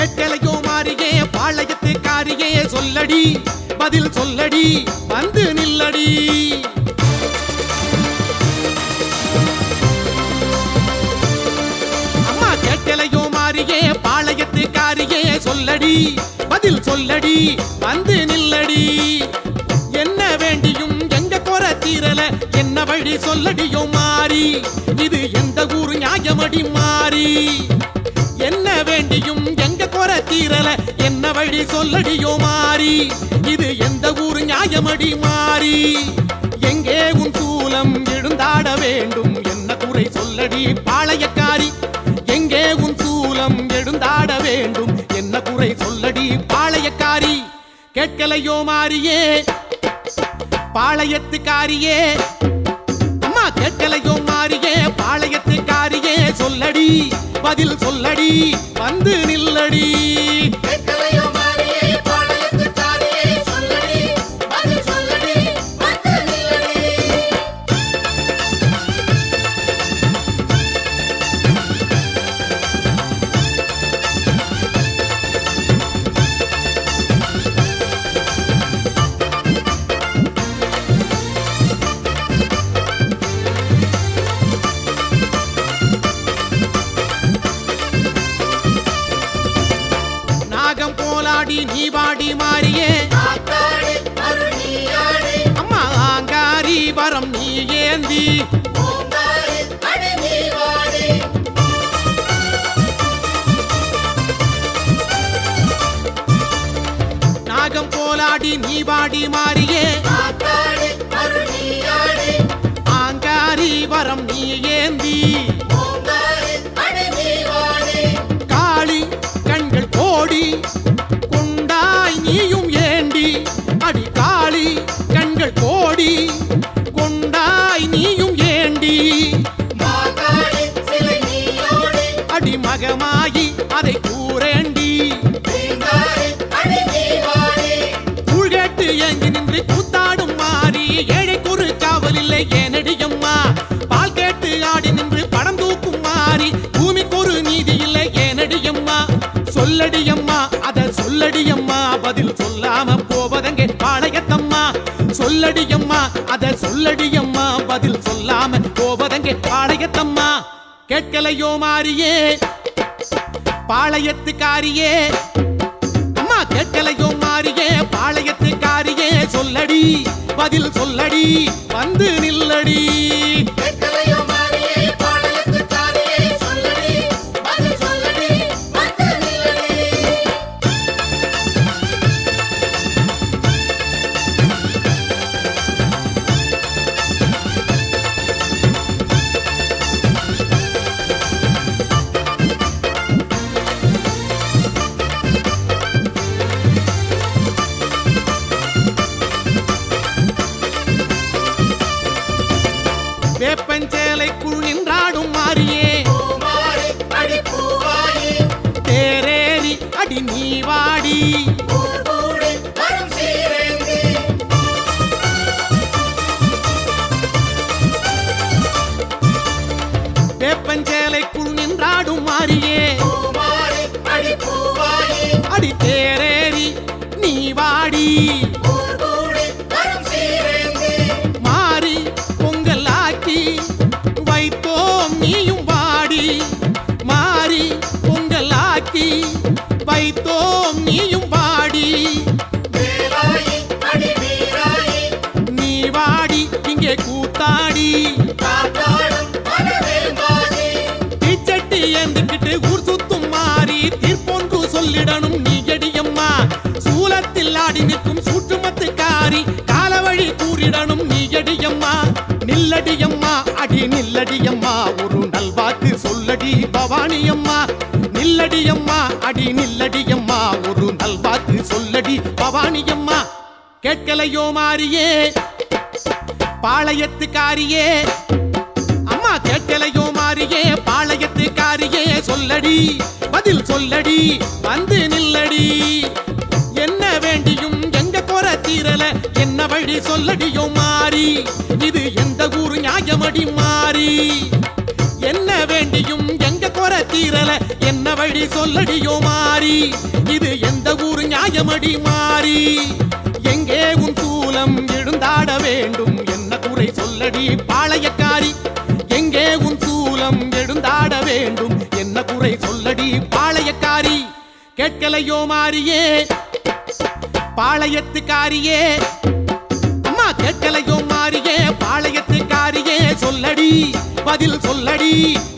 கேட்கலையோ மாறியே பாளையத்து காரியே சொல்லடி பதில் சொல்லடி வந்து நில்லடி அம்மா கேட்கலையோ மாறியே பாளையத்து காரியே சொல்லடி பதில் சொல்லடி வந்து நில்லடி என்ன வேண்டியும் எங்க குறை தீரல என்ன வழி சொல்லடியோ மாறி இது எந்த ஊரு நியாயமடி மாறி என்ன வேண்டியும் எங்க குறை தீரல என்ன வழி சொல்லடியோ மாறி இது எந்த ஊரு நியாயமடி மாறி எங்கே உன் சூலம் எழுந்தாட வேண்டும் என்ன குறை சொல்லடி பாளையக்காரி எங்கே உன் சூலம் எழுந்தாட வேண்டும் என்ன குறை சொல்லடி பாளையக்காரி கேட்கலையோ மாறியே பாளையத்துக்காரியே அம்மா கேட்கலையோ மாறியே பாளையத்துக்காரியே சொல்லடி பதில் சொல்லடி வந்து நில்லடி கேட்கலையோ மாறியே பாளையத்துக்காரியே சொல்லடி பதில் சொல்லடி வந்து நில்லடி நாகம் போலாடி நீ வாடி மாறியே ஆத்தாடி அருள் நீயாடி அம்மா ஆங்காரி வரம் நீ ஏந்தி பூங்காரி அடி நீ வாடி நாகம் போலாடி நீ வாடி மாறியே ஆத்தாடி அருள் நீயாடி ஆங்காரி வரம் நீ ஏந்தி பூங்காரி அடி நீ வாடி காளி கண்கள் கோடி கொண்டாய் நீயும் ஏண்டி அடி காளி கண்கள் கோடி கொண்டாய் நீயும் ஏண்டி மாகாளி சிலை நீயோடி அடி மகமாயி அதை கூறேண்டி பூங்காரி அடி நீ வாடி கூழ்கேட்டு ஏங்கி நின்று கூத்தாடும் மாறி ஏழை குறு காவல் இல்லை ஏனடியம்மா பால் கேட்டு ஆடி நின்று படம் தூக்கும் மாறி பூமிக்கு ஒரு நீதி இல்லை ஏனடியம்மா சொல்லடியம்மா அத சொல்லடியம்மா பதில் சொல்லாம போவதங்கே பாளையத்தம்மா சொல்லடியம்மா அத சொல்லடியம்மா பதில் சொல்லாம போவதங்கே பாளையத்தம்மா கேட்கலையோ மாறியே பாளையத்துக்காரியே அம்மா கேட்கலையோ மாறியே பாளையத்துக்காரியே சொல்லடி பதில் சொல்லடி வந்து நில்லடி கேட்கலையோ மாறியே பாளையத்துக்காரியே சொல்லடி பதில் சொல்லடி வந்து நில்லடி வேப்பஞ்சேலைக்குள் நின்றாடும் மாறியே பூமாரி அடி பூவாயி தேரேறி அடி நீ வாடி பூர் கூடி வரும் சீரேந்தி வேப்பஞ்சேலைக்குள் நின்றாடும் மாறியே பூமாரி அடி பூவாயி அடி தேரேறி நீ வாடி பூர் கூடி வரும் சீரேந்தி மாறி பொங்கல் ஆக்கி வைத்தோம் நீயும் வாடி மாறி பொங்கல் ஆக்கி வைத்தோம் நீயும் வாடி வேலாயி அடி வீராயி நீ வாடி இங்கே கூத்தாடி காத்தாடும் மனவேம்பாதி தீச்சட்டி ஏந்துக்கிட்டு ஊர் சுத்தும் மாறி தீர்ப்பொன்று சொல்லிடணும் நீ எடியம்மா சூலத்தில் ஆடி நிற்கும் சூற்றுமத்துக்காரி காலவழி கூறிடணும் நீ எடியம்மா நில்லடியம்மா அடி நில்லடியம்மா ஒரு நல்வாக்கு சொல்லடி பவானியம்மா நில்லடியம்மா அடி நில்லடியம்மா ஒரு நல்வாக்கு சொல்லடி பவானியம்மா கேட்கலையோ மாறியே பாளையத்துக்காரியே அம்மா கேட்கலையோ மாறியே பாளையத்துக்காரியே சொல்லடி பதில் சொல்லடி வந்து நில்லடி என்ன வேண்டியும் எங்க குறை தீரல என்ன வழி சொல்லடியோ மாறி இது எந்த ஊரு நியாயமடி மாறி என்ன வேண்டியும் எங்க குறை தீரல என்ன வழி சொல்லடியோ மாறி இது எந்த ஊரு நியாயமடி மாறி எங்கே உன் சூலம் எழுந்தாட வேண்டும் என்ன குறை சொல்லடி பாளையக்காரி எங்கே உன் சூலம் எழுந்தாட வேண்டும் என்ன குறை சொல்லடி பாளையக்காரி கேட்கலையோ மாறியே பாளையத்துக்காரியே அம்மா கேட்கலையோ மாறியே பாளையத்துக்காரியே சொல்லடி பதில் சொல்லடி